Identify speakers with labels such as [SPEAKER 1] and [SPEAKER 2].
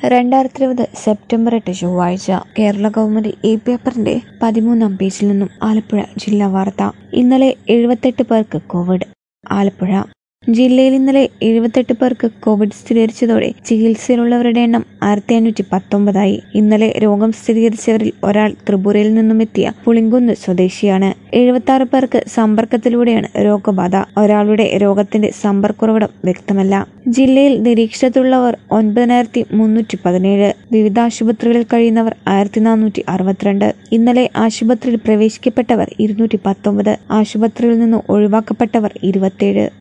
[SPEAKER 1] രണ്ടായിരത്തി ഇരുപത് സെപ്റ്റംബർ എട്ട് ചൊവ്വാഴ്ച കേരള ഗവൺമെന്റ് ഈ പേപ്പറിന്റെ പതിമൂന്നാം പേജിൽ നിന്നും ആലപ്പുഴ ജില്ലാ വാർത്ത ഇന്നലെ എഴുപത്തെട്ട് പേർക്ക് കോവിഡ് ആലപ്പുഴ ജില്ലയിൽ ഇന്നലെ എഴുപത്തെട്ട് പേർക്ക് കോവിഡ് സ്ഥിരീകരിച്ചതോടെ ചികിത്സയിലുള്ളവരുടെ എണ്ണം ആയിരത്തി അഞ്ഞൂറ്റി പത്തൊമ്പതായി ഇന്നലെ രോഗം സ്ഥിരീകരിച്ചവരിൽ ഒരാൾ ത്രിപുരയിൽ നിന്നും എത്തിയ പുളിങ്കുന്ന് സ്വദേശിയാണ് എഴുപത്തി ആറ് പേർക്ക് സമ്പർക്കത്തിലൂടെയാണ് രോഗബാധ ഒരാളുടെ രോഗത്തിന്റെ സമ്പർക്കുറവിടം വ്യക്തമല്ല ജില്ലയിൽ നിരീക്ഷണത്തിലുള്ളവർ ഒൻപതിനായിരത്തി മുന്നൂറ്റി പതിനേഴ് വിവിധ ആശുപത്രികളിൽ കഴിയുന്നവർ ആയിരത്തി നാനൂറ്റി അറുപത്തിരണ്ട് ഇന്നലെ ആശുപത്രിയിൽ പ്രവേശിക്കപ്പെട്ടവർ ഇരുന്നൂറ്റി പത്തൊമ്പത് ആശുപത്രിയിൽ നിന്ന് ഒഴിവാക്കപ്പെട്ടവർ ഇരുപത്തിയേഴ്